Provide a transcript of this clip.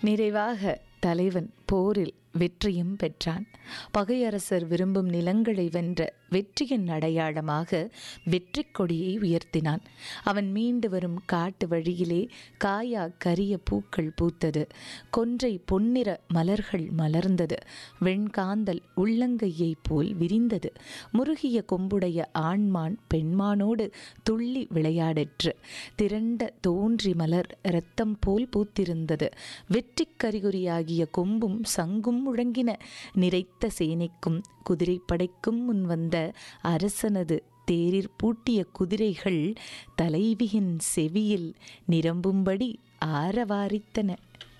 நிறைவாக தலைவன் போரில் வெற்றியும் பெற்றான் பகையரசர் விரும்பும் நிலங்களை வென்ற வெற்றியின் அடையாளமாக வெற்றி கொடியை உயர்த்தினான் அவன் மீண்டு வரும் காட்டு வழியிலே காயா கரிய பூக்கள் பூத்தது கொன்றை பொன்னிற மலர்கள் மலர்ந்தது வெண்காந்தல் உள்ளங்கையைப் போல் விரிந்தது முருகிய கொம்புடைய ஆண்மான் பெண்மானோடு துள்ளி விளையாடற்று திரண்ட தோன்றி மலர் இரத்தம் போல் பூத்திருந்தது வெற்றி கரிகுறியாகிய கொம்பும் சங்கும் முழங்கின நிறைத்த சேனைக்கும் குதிரைப்படைக்கும் முன் வந்த அரசனது தேரிற் பூட்டிய குதிரைகள் தலைவியின் செவியில் நிரம்பும்படி ஆரவாரித்தன